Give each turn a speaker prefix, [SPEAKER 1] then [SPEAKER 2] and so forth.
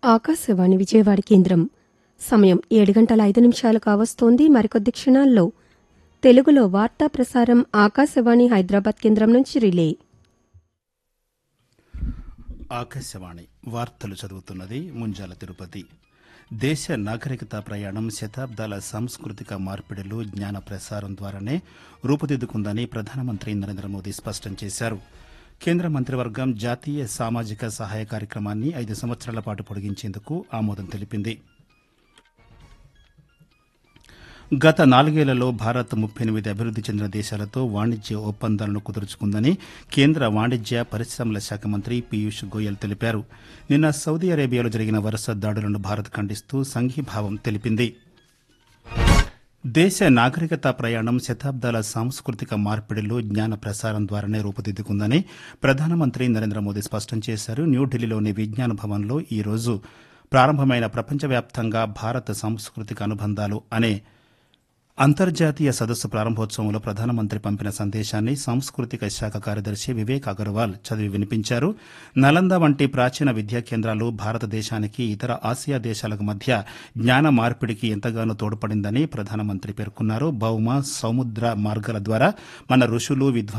[SPEAKER 1] ఆకాశవాణి విజయవాడ కేంద్రం సమయం ఏడు గంటల ఐదు నిమిషాలు కావస్తోంది మరికొద్ది క్షణాల్లో తెలుగులో వార్తా ప్రసారం ఆకాశవాణి హైదరాబాద్ కేంద్రం నుంచి రిలే
[SPEAKER 2] ఆకాశవాణి వార్తలు చదువుతున్నది ముంజాల తిరుపతి దేశ నాగరికత ప్రయాణం శతాబ్దాల సాంస్కృతిక మార్పిడులు జ్ఞాన ప్రసారం ద్వారానే రూపుదిద్దుకుందని ప్రధానమంత్రి నరేంద్ర మోదీ స్పష్టం చేశారు కేంద్ర మంత్రివర్గం జాతీయ సామాజిక సహాయ కార్యక్రమాన్ని ఐదు సంవత్సరాల పాటు పొడిగించేందుకు ఆమోదం తెలిపింది గత నాలుగేళ్లలో భారత్ ముప్పై ఎనిమిది అభివృద్ది చెందిన దేశాలతో వాణిజ్య ఒప్పందాలను కుదుర్చుకుందని కేంద్ర వాణిజ్య పరిశ్రమల శాఖ మంత్రి పీయూష్ గోయల్ తెలిపారు నిన్న సౌదీ అరేబియాలో జరిగిన వరుస దాడులను భారత్ ఖండిస్తూ సంఘీభావం తెలిపింది దేశ నాగరికత ప్రయాణం శతాబ్దాల సాంస్కృతిక మార్పిడిలో జ్ఞాన ప్రసారం ద్వారానే రూపుదిద్దుకుందని ప్రధానమంత్రి నరేంద్ర మోదీ స్పష్టం చేశారు న్యూఢిల్లీలోని విజ్ఞాన భవన్లో ఈ రోజు ప్రారంభమైన ప్రపంచవ్యాప్తంగా భారత సాంస్కృతిక అనుబంధాలు అనే అంతర్జాతీయ సదస్సు ప్రారంభోత్సవంలో ప్రధానమంత్రి పంపిన సందేశాన్ని సాంస్కృతిక శాఖ కార్యదర్శి వివేక్ అగర్వాల్ చదివి వినిపించారు నలంద వంటి ప్రాచీన విద్యా కేంద్రాలు భారతదేశానికి ఇతర ఆసియా దేశాలకు మధ్య జ్ఞాన మార్పిడికి ఎంతగానో తోడ్పడిందని ప్రధానమంత్రి పేర్కొన్నారు భౌమ సముద్ర మార్గాల ద్వారా మన ఋషులు విద్వాంసులు